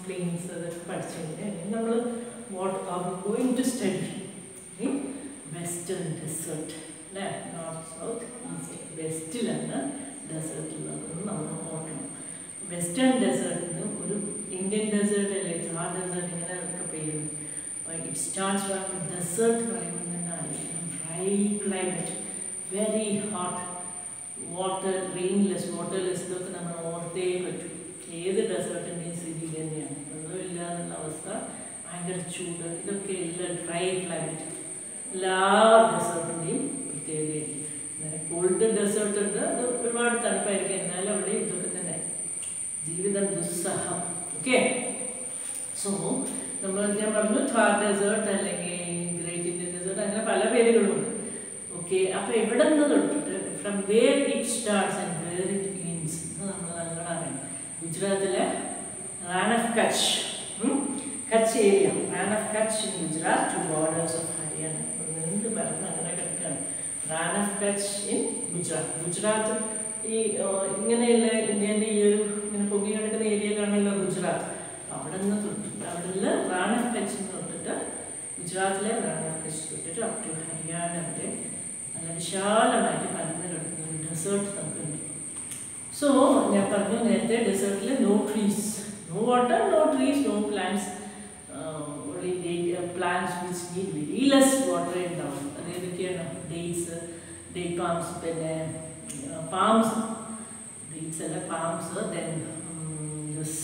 Planes അതൊക്കെ പഠിച്ചു കഴിഞ്ഞാൽ നമ്മൾ what are going to study in western desert അല്ലേ നോർത്ത് സൗത്ത് ഈസ്റ്റ് വെസ്റ്റിലാണ് ഡെസേർട്ട് ഉള്ളതെന്ന് നമ്മൾ നോക്കണം വെസ്റ്റേൺ ഡെസേർട്ടിന് ഒരു ഇന്ത്യൻ ഡെസേർട്ട് അല്ലേ ആ ഡെസേർട്ട് ഇങ്ങനെ ഒക്കെ പേരുണ്ട് ഇറ്റ് സ്റ്റാർട്ട്സ് ഫ്രം ഡെസേർട്ട് പറയുമ്പോൾ തന്നെ ആയിരിക്കണം dry climate very hot water rainless waterless ഇതൊക്കെ നമ്മൾ ഓർത്തേ പറ്റും ഏത് ഡെസേർട്ടിൻ്റെയും സ്ഥിതി ഇത് തന്നെയാണ് വെള്ളമില്ല എന്നുള്ള അവസ്ഥ ഭയങ്കര ചൂട് ഇതൊക്കെ എല്ലാം ഡ്രൈ ക്ലൈമറ്റ് എല്ലാ ഡെസേർട്ടിൻ്റെയും പ്രത്യേകതയായിരിക്കും അങ്ങനെ കോൾഡ് ഡെസേർട്ട് ഉണ്ട് അത് ഒരുപാട് തണുപ്പായിരിക്കും എന്നാലും അവിടെ ഇതൊക്കെ തന്നെ ജീവിതം ദുസ്സഹം ഓക്കെ സോ നമ്മൾ ഞാൻ പറഞ്ഞു ഥാർ ഡെസേർട്ട് അല്ലെങ്കിൽ ഗ്രേറ്റ് ഇന്ത്യൻ ഡെസേർട്ട് അങ്ങനെ പല പേരുകളുണ്ട് ഓക്കെ അപ്പോൾ എവിടെ നിന്ന് തൊട്ടിട്ട് from where it starts and where it means നമ്മൾ നല്ലോണം അറിയണം ഗുജറാത്തിലെ Rann of Kutch Kutch area Rann of Kutch in Gujarat to borders of Haryana നീണ്ട് പറഞ്ഞ് അങ്ങനെ കിടക്കുകയാണ് റാൻ ഓഫ് കച്ച് ഇൻ ഗുജറാത്ത് ഗുജറാത്ത് ഈ ആ, ഇങ്ങനെയുള്ള ഇന്ത്യൻ്റെ ഈ ഒരു ഇങ്ങനെ പൊങ്ങി കിടക്കുന്ന ഏരിയയിലാണല്ലോ ഗുജറാത്ത് അവിടെ നിന്ന് തൊട്ടിട്ട് അവിടെ നിന്ന് റാൻ ഓഫ് കച്ച് നിന്ന് തൊട്ടിട്ട് ഗുജറാത്തിലെ റാൻ ഓഫ് കച്ച് തൊട്ടിട്ട് അപ് ടു ഹരിയാന വരെ നല്ല വിശാലമായിട്ട് പരന്ന് കിടക്കുന്ന ഒരു ഡെസേർട്ട് നമുക്കുണ്ട് സോ ഞാൻ പറഞ്ഞു നേരത്തെ ഡെസേർട്ടിൽ no trees no water no trees no plants only plants which need very less water ഉണ്ടാവും അത് ഏതൊക്കെയാണ് ഡേറ്റ്സ് ഡേറ്റ് പാംസ് പിന്നെ പാംസ് ഡേറ്റ്സ് അല്ല പാംസ് ദെൻ ദിസ്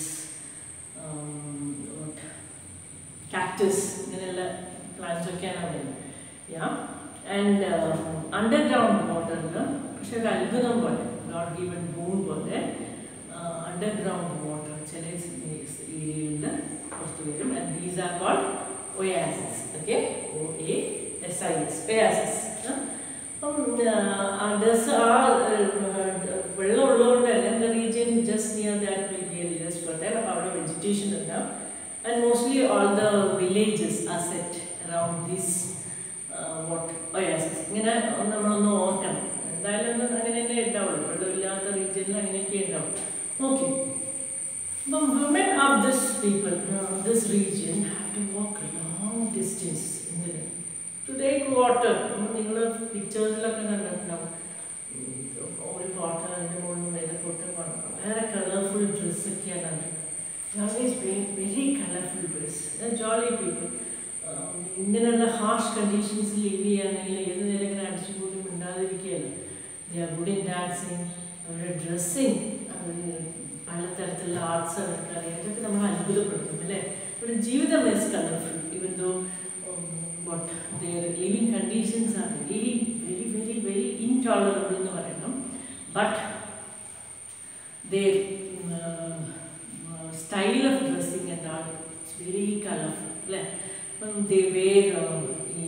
കാക്ടസ് ഇങ്ങനെയുള്ള പ്ലാന്റ്സ് ഒക്കെയാണ് അവിടെ യാ ആൻഡ് അണ്ടർഗ്രൗണ്ട് വാട്ടറിൽ പക്ഷെ ഒരു അത്ഭുതം പോലെ നോട്ട് ഗീവൻ ബൂൺ പോലെ അണ്ടർഗ്രൗണ്ട് വാട്ടർ ചില ഏരിയയിൽ പുറത്തു വരും and these are called oasis okay O A S I S oasis അപ്പം ആ ഡസ് ആ വെള്ളം ഉള്ളതുകൊണ്ട് അല്ലെങ്കിൽ region just near that will be just fertile അപ്പോൾ അവിടെ വെജിറ്റേഷൻ ഉണ്ടാവും and mostly all the villages are set around this what oasis ഇങ്ങനെ നമ്മളൊന്ന് ഓർക്കണം എന്തായാലും ഒന്ന് അങ്ങനെ തന്നെ ഉണ്ടാവുള്ളൂ വെള്ളമില്ലാത്ത റീജിയനിൽ അങ്ങനെയൊക്കെ ഉണ്ടാവും ഓക്കെ അപ്പം women of this people this region have to walk long distance എന്തിന് ടു ടേക്ക് വാട്ടർ നിങ്ങൾ പിക്ചേഴ്സിലൊക്കെ കണ്ടിട്ടുണ്ടാവും ഉം, ഒരു വാട്ടർ അതിൻ്റെ മുകളിൽ നിന്ന് പൊട്ട് വളരെ കളർഫുൾ ഡ്രസ്സൊക്കെയാണ് കണ്ടിട്ടുള്ളത് very colourful dress jolly people ഇങ്ങനെയുള്ള ഹാർഷ് കണ്ടീഷൻസ് ലിവ് ചെയ്യുകയാണെങ്കിൽ ഏത് നേരം ഇങ്ങനെ അടിച്ചു പോലും മിണ്ടാതിരിക്കുകയല്ല they are good in dancing അവരുടെ ഡ്രസ്സിങ് അവർ പലതരത്തിലുള്ള ആർട്സ് അവർക്ക് അറിയാം ഇതൊക്കെ നമ്മൾ അത്ഭുതപ്പെടുത്തും അല്ലേ അവരുടെ ജീവിതം is colourful even though what their living conditions are very very very very intolerable എന്ന് പറയണം but their uh, uh, style of dressing and all it's very colorful അല്ലേ അപ്പം they wear uh, ഈ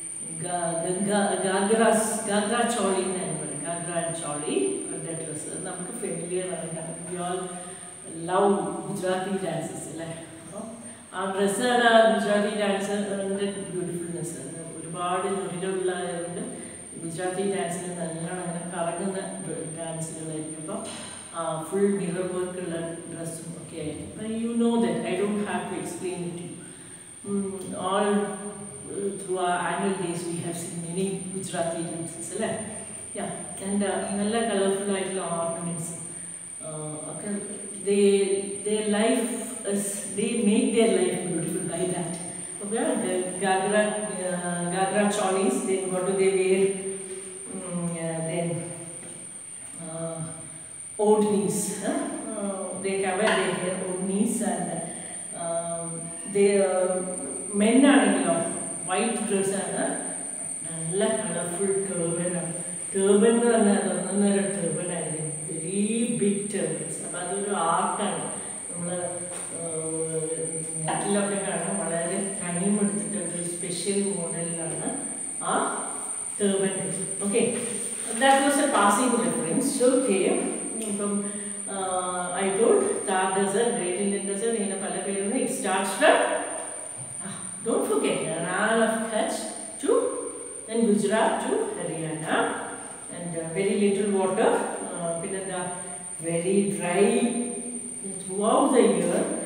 ഗാഗ്രാസ് ഗാഗ്ര ചോളി എന്നാണ് പറയുന്നത് ഗാഗ്ര ആൻഡ് ചോളി അവരുടെ ഡ്രസ്സ് നമുക്ക് familiar ആണ് കാരണം we all love Gujarati dances അല്ലേ അപ്പോൾ ആ ഡ്രസ്സാണ് ആ ഗുജറാത്തി ഡാൻസ് ബ്യൂട്ടിഫുൾനെസ് ഒരുപാട് ഞൊറികളുള്ളതുകൊണ്ട് ഗുജറാത്തി ഡാൻസിൽ നല്ലോണം അങ്ങനെ കറങ്ങുന്ന ഡാൻസുകളായിരിക്കും അപ്പോൾ ഫുൾ മിറർ വർക്കുള്ള ഡ്രസ്സും ഒക്കെ ആയിരിക്കും അപ്പം you know that I don't have to explain it you all through ആ annual days we have seen many Gujarati dances അല്ലേ യാ ആൻഡ് നല്ല കളർഫുൾ ആയിട്ടുള്ള ഓർണമെൻറ്റ്സ് ഒക്കെ they their life is they make their life beautiful by that okay the gagra uh, gagra cholis then what do they wear mm, uh, then uh, old knees huh? uh, they cover their hair old knees and um, they uh, men ആണെങ്കിലോ white dress ആണ് നല്ല colourful ടേബൻ ആണ് ടേബൻ എന്ന് പറഞ്ഞാൽ ഒന്നൊന്നര ടേബൻ ആയിരിക്കും very big ടേബൻസ് അപ്പം അതൊരു ആർട്ടാണ് നമ്മൾ നെറ്റിലൊക്കെ കാണാൻ വളരെ ടൈം എടുത്തിട്ട് ഒരു സ്പെഷ്യൽ മോഡലിലാണ് ആ turban okay that was a passing reference okay ഇപ്പം I told Thar desert great Indian desert ഇങ്ങനെ പല പേരുണ്ട് it starts from don't forget Rann of Kutch to then Gujarat to Haryana and uh, very little water uh, പിന്നെ എന്താ very dry throughout the year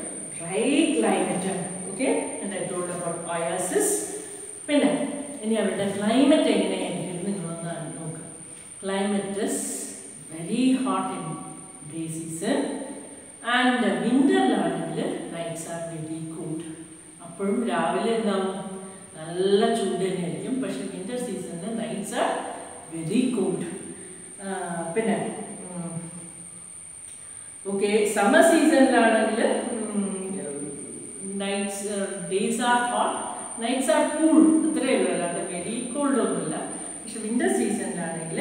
dry climate ആണ് okay എൻ്റെ told about oasis പിന്നെ ഇനി അവരുടെ ക്ലൈമറ്റ് എങ്ങനെയായിരിക്കും നിങ്ങളൊന്ന് നോക്കുക climate is very hot in day season and വിൻ്ററിലാണെങ്കിൽ നൈറ്റ്സ് ആർ വെരി കൂൾഡ് അപ്പോഴും രാവിലെ എന്താവും നല്ല ചൂട് തന്നെയായിരിക്കും പക്ഷെ വിൻ്റർ സീസണിൽ നൈറ്റ്സ് ആർ വെരി കൂൾഡ് പിന്നെ ഓക്കെ സമ്മർ സീസണിലാണെങ്കിൽ nights days are hot nights are cool അത്രയേ ഉള്ളൂ അല്ലാതെ വെരി കോൾഡ് ഒന്നുമില്ല പക്ഷെ വിൻ്റർ സീസണിലാണെങ്കിൽ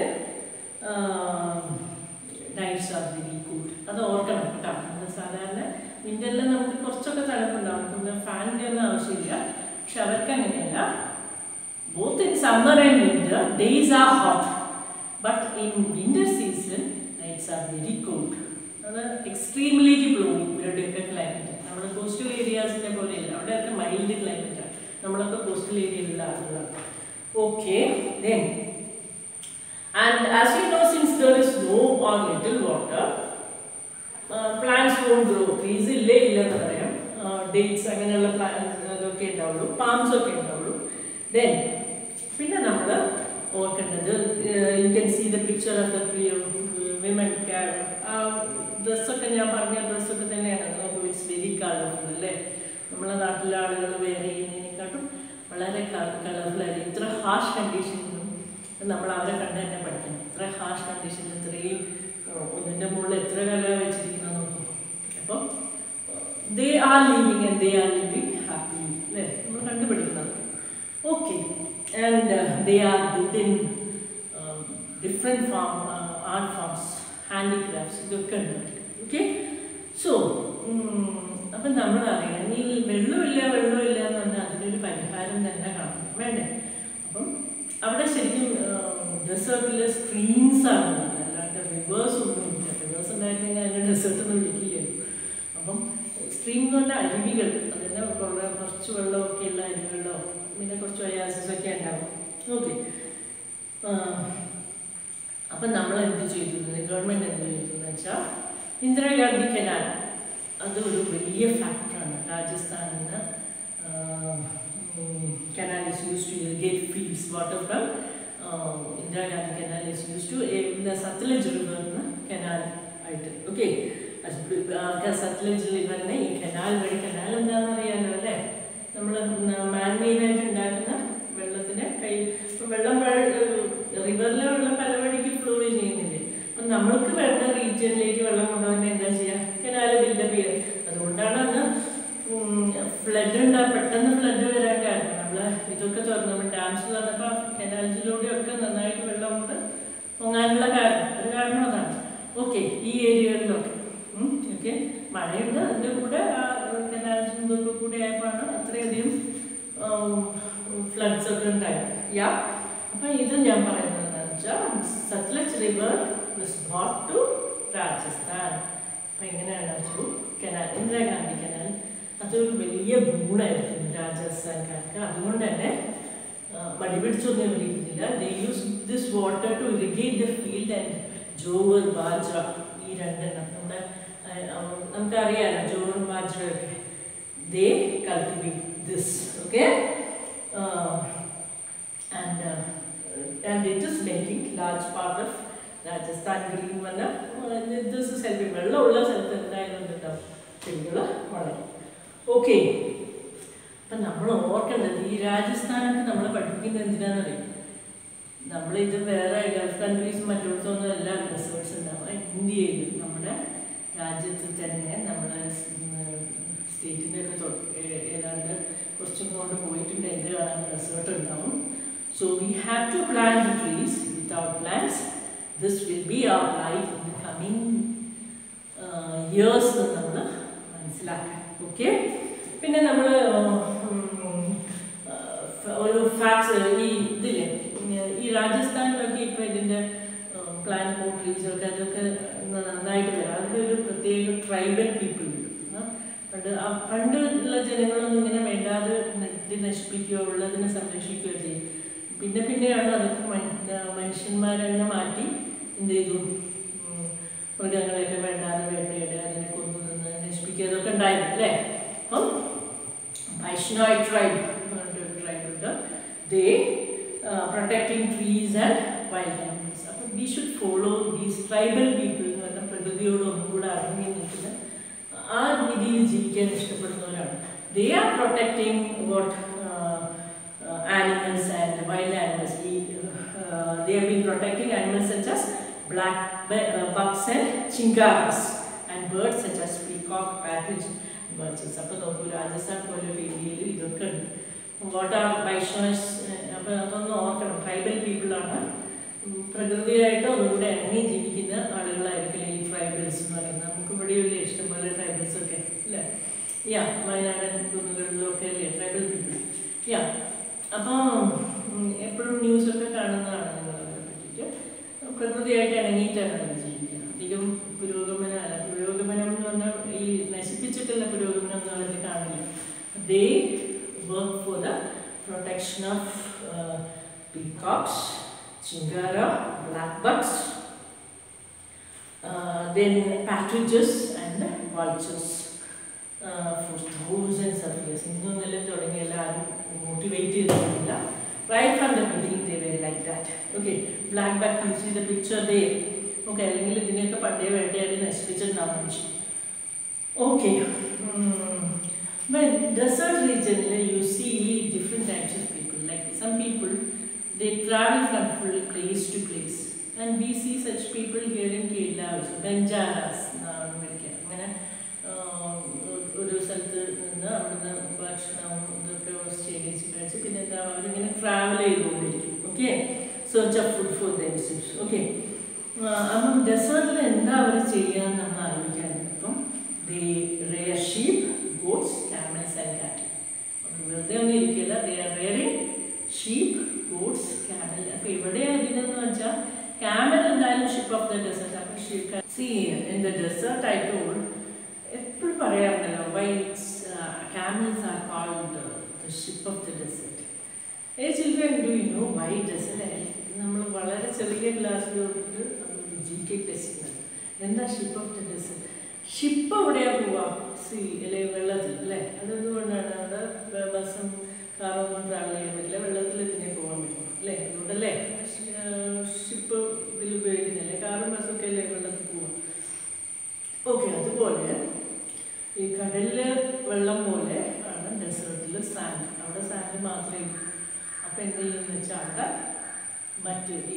നൈറ്റ്സ് ആർ വെരി കൂൾ അത് ഓർക്കണം കേട്ടോ നമ്മൾ സാധാരണ വിൻ്ററിൽ നമുക്ക് കുറച്ചൊക്കെ തണുപ്പുണ്ടാവും പിന്നെ ഫാനിൻ്റെ ഒന്നും ആവശ്യമില്ല പക്ഷെ അവർക്ക് അങ്ങനെയല്ല both in summer and winter days are hot but in winter season nights are very cold അത് എക്സ്ട്രീംലി ബ്ലോയിങ് ഇവരുടെയൊക്കെ ക്ലൈമറ്റ് നമ്മുടെ കോസ്റ്റൽ ഏരിയാസിനെ പോലെയല്ല അവിടെയൊക്കെ മൈൽഡ് ക്ലൈമറ്റാണ് നമ്മളൊക്കെ കോസ്റ്റൽ ഏരിയയിലുള്ള ആളുകളാണ് okay then and as you know since there is no or little water plants won't grow trees ഇല്ലേ ഇല്ലെന്ന് പറയാം ഡേറ്റ്സ് അങ്ങനെയുള്ള പ്ലാന്റ്സ് അതൊക്കെ ഉണ്ടാവുള്ളൂ പാംസ് ഒക്കെ ഉണ്ടാവുള്ളൂ ദെൻ പിന്നെ നമ്മൾ ഓർക്കേണ്ടത് you can see the picture of the women ഡ്രസ്സൊക്കെ ഞാൻ പറഞ്ഞ ഡ്രസ്സൊക്കെ തന്നെയാണ് നമുക്ക് ഇറ്റ്സ് വെരി കളർഫുൾ അല്ലേ നമ്മളെ നാട്ടിലെ ആളുകൾ വേറെ ചെയ്യുന്നതിനെക്കാട്ടും വളരെ കളർഫുൾ ആയിരിക്കും ഇത്ര ഹാഷ് കണ്ടീഷനിലും നമ്മൾ അവരെ കണ്ട് തന്നെ പഠിക്കണം ഇത്ര ഹാഷ് കണ്ടീഷനിൽ ഇത്രയും ഒന്നിൻ്റെ മുകളിൽ എത്ര കല വെച്ചിരിക്കുന്നത് നോക്കും അപ്പം they are living and they are living happy അല്ലേ നമ്മൾ കണ്ടുപിടിക്കുന്നത് okay and they are good in different farm art forms handicrafts ഇതൊക്കെ ഉണ്ട് ഓക്കെ സോ അപ്പം നമ്മൾ അറിയണം നീ വെള്ളമില്ല വെള്ളമില്ല എന്ന് പറഞ്ഞാൽ അതിനൊരു പരിഹാരം തന്നെ കാണും വേണ്ടേ അപ്പം അവിടെ ശരിക്കും ഡെസേർട്ടിൽ സ്ട്രീംസ് ആണ് അല്ലാണ്ട് റിവേഴ്സ് ഒന്നും ഇല്ല റിവേഴ്സ് ഉണ്ടായിരുന്നെങ്കിൽ അതിനെ ഡെസേർട്ട് ഒന്നും വിളിക്കില്ലല്ലോ അപ്പം സ്ട്രീം എന്ന് പറഞ്ഞാൽ അരുവികൾ അതിന് കുറേ കുറച്ച് വെള്ളമൊക്കെ ഉള്ള അരുവികളോ പിന്നെ കുറച്ച് ഒയാസിസ് ഒക്കെ ഉണ്ടാവും ഓക്കെ അപ്പം നമ്മൾ എന്ത് ചെയ്തു ഗവൺമെൻറ് എന്ത് ചെയ്തു എന്ന് വെച്ചാൽ ഇന്ദിരാഗാന്ധി കനാൽ അത് ഒരു വലിയ ഫാക്ടറാണ് രാജസ്ഥാനിൽ നിന്ന് canal is used to irrigate fields. Water from uh, Indira Gandhi Canal is used to in the Satluj River canal ആയിട്ട് ഓക്കെ സത്ലജ് റിവറിനെ ഈ കനാൽ വഴി കനാൽ എന്താണെന്ന് അറിയാലോ അല്ലേ നമ്മൾ മാൻമെയ്ഡായിട്ട് ഉണ്ടാക്കുന്ന വെള്ളത്തിന് കൈ വെള്ളം റിവറിലെ വെള്ളം പല വഴിക്ക് ഫ്ലോ ചെയ്യുന്നില്ലേ അപ്പം നമ്മൾക്ക് വേണ്ട റീജിയനിലേക്ക് വെള്ളം കൊണ്ടുപോകാൻ എന്താ ചെയ്യുക കനാൽ ബിൽഡപ്പ് ചെയ്യുക അതുകൊണ്ടാണ് അന്ന് ഫ്ലഡ് ഉണ്ടാ പെട്ടെന്ന് ഫ്ലഡ് വരാൻ കാരണം നമ്മൾ ഇതൊക്കെ തുറന്നു ഡാംസ് തുറന്നപ്പോൾ കനാൽസിലൂടെയൊക്കെ നന്നായിട്ട് വെള്ളം കൊണ്ട് പൊങ്ങാനുള്ള കാരണം ഒരു കാരണം അതാണ് ഓക്കെ ഈ ഏരിയകളിലൊക്കെ ഓക്കെ മഴയുണ്ട് അതിൻ്റെ കൂടെ ആ കനാൽസും ഇതൊക്കെ കൂടെ ആയപ്പോഴാണ് അത്രയധികം ഫ്ലഡ്സ് ഒക്കെ ഉണ്ടായത് യാ അപ്പം ഇത് ഞാൻ പറയുന്നത് എന്താണെന്ന് വെച്ചാൽ Satluj river was brought to Rajasthan അപ്പം എങ്ങനെയാണ് വെച്ചു കനാൽ ഇന്ദിരാഗാന്ധി കനാൽ അതൊരു വലിയ ഗുണമായിരുന്നു രാജസ്ഥാൻകാർക്ക് അതുകൊണ്ട് തന്നെ മടി പിടിച്ചൊന്നും ഇരിക്കുന്നില്ല they use this water to irrigate the field and jowar bajra ഈ രണ്ടെണ്ണം നമ്മുടെ നമുക്കറിയാലോ ജോവർ ബാജ്ര ഒക്കെ they cultivate this okay and and it is making large part of Rajasthan green വന്ന ദിസ് ഇസ് ഹെൽപ്പിംഗ് വെള്ളമുള്ള സ്ഥലത്ത് എന്തായാലും ഉണ്ടാവും ചെടികൾ വളരും ഓക്കെ അപ്പം നമ്മൾ ഓർക്കേണ്ടത് ഈ രാജസ്ഥാനൊക്കെ നമ്മൾ പഠിപ്പിക്കുന്നത് എന്തിനാണെന്നറിയും നമ്മളിത് വേറെ ഗൾഫ് കൺട്രീസ് മറ്റിടത്തൊന്നും അല്ല റിസർച്ച് ഉണ്ടാവുക ഇന്ത്യയിൽ നമ്മുടെ രാജ്യത്ത് തന്നെ നമ്മുടെ സ്റ്റേറ്റിൻ്റെ ഒക്കെ തൊട്ട് ഏതാണ്ട് കുറച്ചും കൊണ്ട് പോയിട്ടുണ്ട് എന്ത് കാണാൻ റിസർട്ട് ഉണ്ടാവും so we have to plan the trees without plans this will be our life in the coming years നമ്മൾ മനസ്സിലാക്കാം ഓക്കെ പിന്നെ നമ്മൾ ഒരു ഫാക്ട്സ് ഈ ഇതില്ലേ ഈ രാജസ്ഥാനിലൊക്കെ ഇപ്പോൾ ഇതിൻ്റെ പ്ലാൻ പോട്രീസൊക്കെ അതൊക്കെ നന്നായിട്ട് വരാം അതിൻ്റെ ഒരു പ്രത്യേക ട്രൈബൽ പീപ്പിൾ ഉണ്ട് പണ്ട് പണ്ട് ഉള്ള ജനങ്ങളൊന്നും ഇങ്ങനെ വേണ്ടാതെ നട്ടി നശിപ്പിക്കുകയോ ഉള്ളതിനെ സംരക്ഷിക്കുകയോ ചെയ്യും പിന്നെ പിന്നെയാണ് അതൊക്കെ മനുഷ്യന്മാരെന്നെ മാറ്റി എന്ത് ചെയ്തു മൃഗങ്ങളെയൊക്കെ വേണ്ടാതെ വേട്ടയിടുക അതിനെ കൊന്നു നിന്ന് നശിപ്പിക്കുക അതൊക്കെ ഉണ്ടായിരുന്നു അല്ലേ അപ്പം വൈഷ്ണോയ് ട്രൈബ് ട്രൈബ് ഉണ്ട് they protecting trees and wild animals അപ്പം we should follow these tribal people എന്ന് പറഞ്ഞാൽ പ്രകൃതിയോട് ഒന്നും കൂടെ അടങ്ങി നിൽക്കുന്ന ആ രീതിയിൽ ജീവിക്കാൻ ഇഷ്ടപ്പെടുന്നവരാണ് they are protecting what animals and wild animals. We, uh, they have been protecting animals such as black bu- uh, bucks and chingaras and birds such as peacock, partridge, birds. അപ്പോൾ നോക്കൂ രാജസ്ഥാൻ പോലൊരു ഏരിയയിൽ ഇതൊക്കെ ഉണ്ട് വാട്ട് ആർ വൈഷ്ണവസ് അപ്പോൾ അതൊന്ന് ഓർക്കണം tribal പീപ്പിളാണ് പ്രകൃതിയായിട്ട് ഒന്നുകൂടെ ഇണങ്ങി ജീവിക്കുന്ന ആളുകളായിരിക്കില്ല ഈ ട്രൈബൽസ് എന്ന് പറയുന്നത് നമുക്ക് ഇവിടെയുള്ള ഇഷ്ടംപോലെ ട്രൈബൽസ് ഒക്കെ അല്ലേ യാ വയനാടൻ കുന്നുകളിലൊക്കെ അല്ലേ ട്രൈബൽ പീപ്പിൾ യാ അപ്പോൾ എപ്പോഴും ന്യൂസൊക്കെ കാണുന്നതാണ് നിങ്ങൾ അതിനെ പറ്റിയിട്ട് പ്രകൃതിയായിട്ട് ഇണങ്ങിയിട്ടാണ് അവർ ജീവിക്കുക അധികം പുരോഗമനമല്ല പുരോഗമനം എന്ന് പറഞ്ഞാൽ ഈ നശിപ്പിച്ചിട്ടുള്ള പുരോഗമനം എന്ന് അവർ കാണില്ല they work for the protection of peacocks chinkara black bucks then partridges and vultures uh, for thousands of years. ഇന്നൊന്നല്ല തുടങ്ങി എല്ലാവരും മോട്ടിവേറ്റ് ചെയ്തിട്ടില്ല right from the beginning they were like that okay black buck you see the picture ദേ okay അല്ലെങ്കിൽ ഇതിനെയൊക്കെ പണ്ടേ വേട്ടയാടി നശിപ്പിച്ചിട്ടുണ്ടാവും മനുഷ്യൻ okay But desert region, you see different types of people. Like some people, they travel from full place to place. And we see such people here in Kerala also. Banjaras എന്നാണ് വിളിക്കുക അങ്ങനെ ഒരു സ്ഥലത്ത് നിന്ന് അവിടുന്ന് ഭക്ഷണവും ഇതൊക്കെ ശേഖരിച്ച് കഴിച്ച് പിന്നെ എന്താ അവരിങ്ങനെ ട്രാവൽ ചെയ്തുകൊണ്ടിരിക്കും okay search of food for themselves okay അപ്പം ഡെസേർട്ടിൽ എന്താ അവർ ചെയ്യുക നമ്മൾ ആലോചിക്കാറുണ്ട് അപ്പം they rear sheep goats camels and cattle വെറുതെ ഒന്നും ഇരിക്കില്ല they are rearing sheep goats camel അപ്പം എവിടെയാണ് ഇതിനെന്ന് വെച്ചാൽ ക്യാമൽ എന്തായാലും ഷിപ്പ് ഓഫ് ദ ഡെസേർട്ട് അപ്പം ship sea in the desert I told എപ്പോഴും പറയാറുണ്ടല്ലോ why camels are called the ship of the desert ഏ children do you know Y desert നമ്മൾ വളരെ ചെറിയ ക്ലാസ്സിൽ തൊട്ടിട്ട് ജി കെ ടെസ്റ്റ് എന്താ ship of the desert ship എവിടെയാ പോവാ സി അല്ലെ വെള്ളത്തിൽ അല്ലേ അതെന്തുകൊണ്ടാണ് അത് ബസ്സും കാറൊന്നും ട്രാവൽ ചെയ്യാൻ പറ്റില്ല വെള്ളത്തിൽ ഇതിനെ പോകാൻ പറ്റും അല്ലേ അതുകൊണ്ടല്ലേ ഷിപ്പ് ഇതിൽ ഉപയോഗിക്കുന്നില്ലേ കാറും ബസ്സൊക്കെ അല്ലേ വെള്ളത്തിൽ പോവാം ഓക്കെ അതുപോലെ ഈ കടലിൽ വെള്ളം പോലെ ആണ് ഡെസേർട്ടിൽ സാൻഡ് അവിടെ സാൻഡ് മാത്രമേ ഉള്ളൂ അപ്പം എന്ത് ചെയ്യുമെന്ന് വെച്ചാൽ അവിടെ മറ്റ് ഈ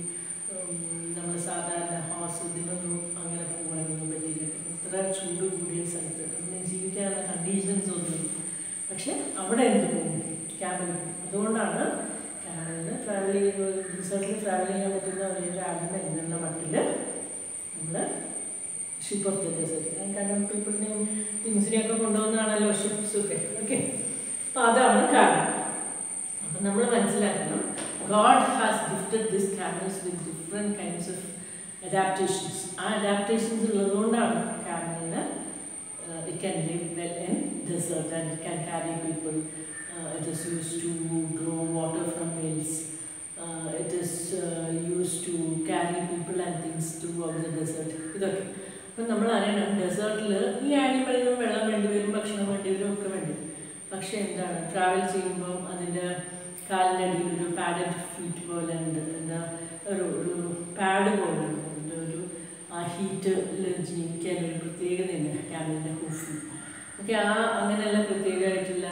നമ്മൾ സാധാരണ ഹോസ് ഇതിനൊന്നും അങ്ങനെ പോകാനൊന്നും പറ്റില്ല ഇത്ര ചൂട് കൂടിയ സ്ഥലത്ത് അതിന് ജീവിക്കാനുള്ള കണ്ടീഷൻസ് ഒന്നും പക്ഷെ അവിടെ എന്ത് പോകും ക്യാബിൽ അതുകൊണ്ടാണ് ക്യാബിന് ട്രാവൽ ചെയ്യുന്നത് റിസോർട്ടിൽ ട്രാവൽ ചെയ്യാൻ പറ്റുന്ന ഒരു രാവിലെ എന്നുള്ള മട്ടിൽ നമ്മൾ ഷിപ്പ് ഓഫ് ദ ഡെസേർട്ട് കാരണം പീപ്പിളിനെയും തിങ്സിനെയൊക്കെ കൊണ്ടുവന്നാണല്ലോ ഷിപ്സ് ഒക്കെ ഓക്കെ അപ്പോൾ അതാണ് കാരണം അപ്പം നമ്മൾ മനസ്സിലാക്കണം God has gifted this camels with different kinds of adaptations ആ അഡാപ്റ്റേഷൻസ് ഉള്ളതുകൊണ്ടാണ് ക്യാമലിന് it can live well in desert and it can carry people it is use to draw water from wells it is use to carry people and things to of the desert ഇതൊക്കെ അപ്പം നമ്മൾ അറിയണം ഡെസേർട്ടിൽ ഈ ആനിമലിനും വെള്ളം വേണ്ടി വരും ഭക്ഷണം വേണ്ടി വരും ഒക്കെ വേണ്ടി വരും പക്ഷേ എന്താണ് ട്രാവൽ ചെയ്യുമ്പം അതിൻ്റെ കാലിൻ്റെ അടിയിൽ ഒരു പാഡഡ് ഫീറ്റ് പോലെ ഉണ്ട് എന്താ ഒരു ഒരു പാഡ് പോലെ ഉണ്ട് അതിൻ്റെ ഒരു ആ ഹീറ്റിൽ ജീവിക്കാൻ ഒരു പ്രത്യേകതയുണ്ട് ക്യാമലിൻ്റെ ഹൂഫിൽ ഓക്കെ ആ അങ്ങനെയുള്ള പ്രത്യേകമായിട്ടുള്ള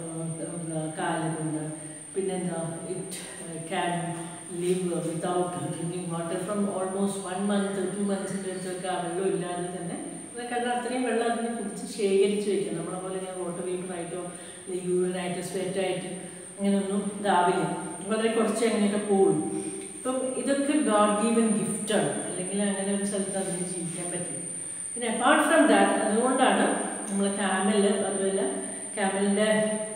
കാലുകൊണ്ട് പിന്നെന്താ it can live without drinking water from almost one month two മന്ത്സിൻ്റെ അടുത്തൊക്കെ ആ വെള്ളം ഇല്ലാതെ തന്നെ കാരണം അത്രയും വെള്ളം അതിനെ കുടിച്ച് ശേഖരിച്ച് വയ്ക്കുക നമ്മളെ പോലെ ഞാൻ വാട്ടർ വേപ്പറായിട്ടോ യൂറിനായിട്ട് സ്വെറ്റായിട്ട് അങ്ങനെയൊന്നും ഇതാവില്ല വളരെ കുറച്ച് അങ്ങനെയൊക്കെ പോകുള്ളൂ ഇപ്പം ഇതൊക്കെ ഗാഡ് ഗീവൻ ഗിഫ്റ്റാണ് അല്ലെങ്കിൽ അങ്ങനെ ഒരു സ്ഥലത്ത് അതിന് ജീവിക്കാൻ പറ്റും പിന്നെ അപ്പാർട്ട് ഫ്രം ദാറ്റ് അതുകൊണ്ടാണ് നമ്മൾ ക്യാമൽ അതുപോലെ ക്യാമലിൻ്റെ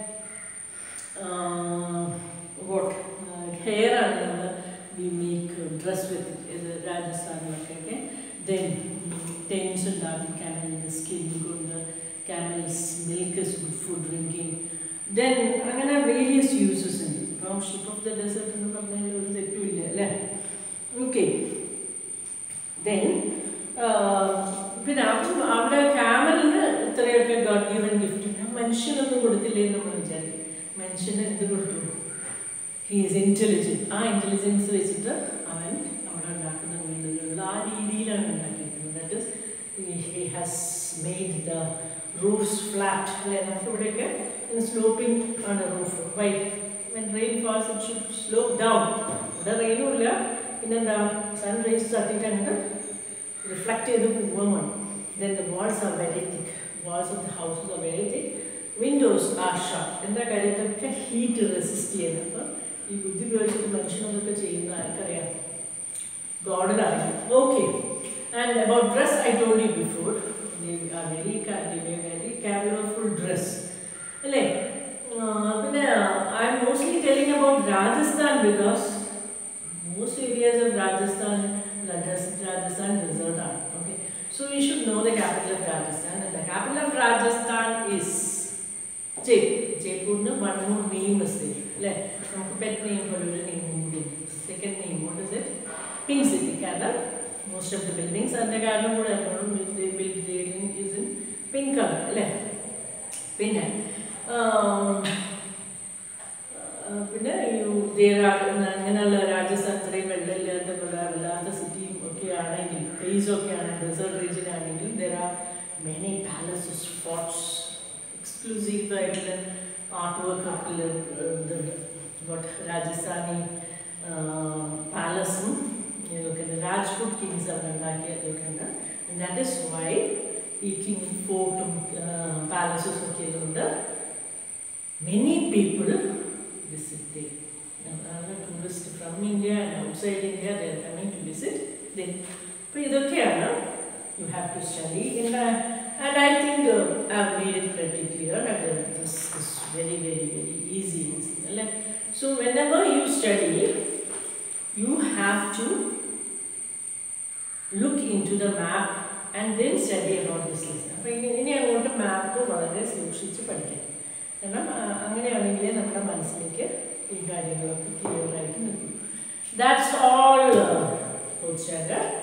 വോട്ട് ഹെയർ ആണ് നമ്മൾ വി മേക്ക് ഡ്രസ് വിത്ത് ഇത് രാജസ്ഥാനിലൊക്കെ ഒക്കെ ദെൻ ടെൻസ് ഉണ്ടാകും ക്യാമലിൻ്റെ സ്കിൻ കൊണ്ട് camels milk is good for drinking then അങ്ങനെ വേരിയസ് യൂസസ് ഉണ്ട് ഇപ്പം ഷിപ്പ് ഓഫ് ദ ഡെസേർട്ട് എന്ന് പറഞ്ഞാൽ ഒരു തെറ്റുമില്ല അല്ലേ ഓക്കെ ദെൻ പിന്നെ അപ്പം അവിടെ ക്യാമലിന് ഇത്രയൊക്കെ ഗോഡ് ഗിവൻ ഗിഫ്റ്റ് മനുഷ്യനൊന്നും കൊടുത്തില്ലേ എന്ന് നമ്മൾ വിചാരിക്കും മനുഷ്യന് എന്ത് കൊടുത്തു ഹീസ് ഇൻ്റലിജൻറ്റ് ആ ഇൻ്റലിജൻസ് വെച്ചിട്ട് അവൻ അവിടെ ഉണ്ടാക്കുന്ന വീടുകളിൽ ആ രീതിയിലാണ് ഉണ്ടാക്കിയിരിക്കുന്നത് that is he has made the roofs flat അല്ലേ നമുക്ക് ഇവിടെയൊക്കെ സ്ലോപ്പിംഗ് ആണ് roof why when rain falls it should slope down ഇവിടെ റെയിനും ഇല്ല പിന്നെന്താ സൺ റേസ് തട്ടിയിട്ട് അങ്ങോട്ട് റിഫ്ലക്ട് ചെയ്ത് പോവുകയാണ് then the walls are very thick walls of the houses are very thick windows are short എന്താ കാര്യത്തൊക്കെ ഹീറ്റ് റെസിസ്റ്റ് ചെയ്യുന്നത് അപ്പോൾ ഈ ബുദ്ധി ഉപയോഗിച്ചിട്ട് മനുഷ്യനതൊക്കെ ചെയ്യുന്ന ആർക്കറിയാം ഗോഡിന് അറിയാം okay and about dress I told you before are very very colourful dress അല്ലേ ആ, പിന്നെ I am mostly telling about Rajasthan because most areas of Rajasthan, Rajasthan, Rajasthan desert are. Okay, so we should know the capital of Rajasthan, and the capital of Rajasthan is Jaipur. Jaipur no one more name is there. Like, നമുക്ക് pet name പോലെ ഒരു name കൂടി ഉണ്ട്. Second name, what is it? Pink City, കാരണം most of the buildings അതിൻ്റെ കാരണം കൂടെ അറിയണം they build building is in pink color അല്ലേ പിന്നെ ആം, ആ, പിന്നെ അങ്ങനെയുള്ള രാജസ്ഥാൻ ഇത്രയും വെള്ളമില്ലാത്ത പോലെ വല്ലാത്ത സിറ്റിയും ഒക്കെ ആണെങ്കിൽ പ്ലേസ് ഒക്കെ ആണെങ്കിൽ ഡെസേർട്ട് റീജിയൻ ആണെങ്കിൽ there are many palaces forts exclusive ആയിട്ടുള്ള ആർട്ട് വർക്ക് ഒക്കെ ഇതുണ്ട് ബട്ട് രാജസ്ഥാനി പാലസും ഇതൊക്കെ ഉണ്ട് രാജ്പുട്ട് കിങ്സ് അവർ ഉണ്ടാക്കിയ ഇതൊക്കെ ഉണ്ട് ദാറ്റ് ഇസ് വൈ ഈ കിങ് ഫോർട്ടും പാലസസും ഒക്കെ ഉള്ളതുകൊണ്ട് many people visit there. Now, other tourists from India and outside India, they are coming to visit there. അപ്പോൾ ഇതൊക്കെയാണ് you have to study in and I think I have made it very clear and this is very very very easy അല്ലേ so whenever you study you have to look into the map and then study about this lesson അപ്പോൾ ഇനി ഇനി അങ്ങോട്ട് മാപ്പ് വളരെ സൂക്ഷിച്ച് പഠിക്കണം കാരണം ആ, അങ്ങനെയാണെങ്കിലേ നമ്മുടെ മനസ്സിലേക്ക് ഈ കാര്യങ്ങളൊക്കെ ക്ലിയർ ആയിട്ട് നിൽക്കും ദാറ്റ്സ് ഓൾ ഫോർത്ത് സ്റ്റാൻഡേർഡ്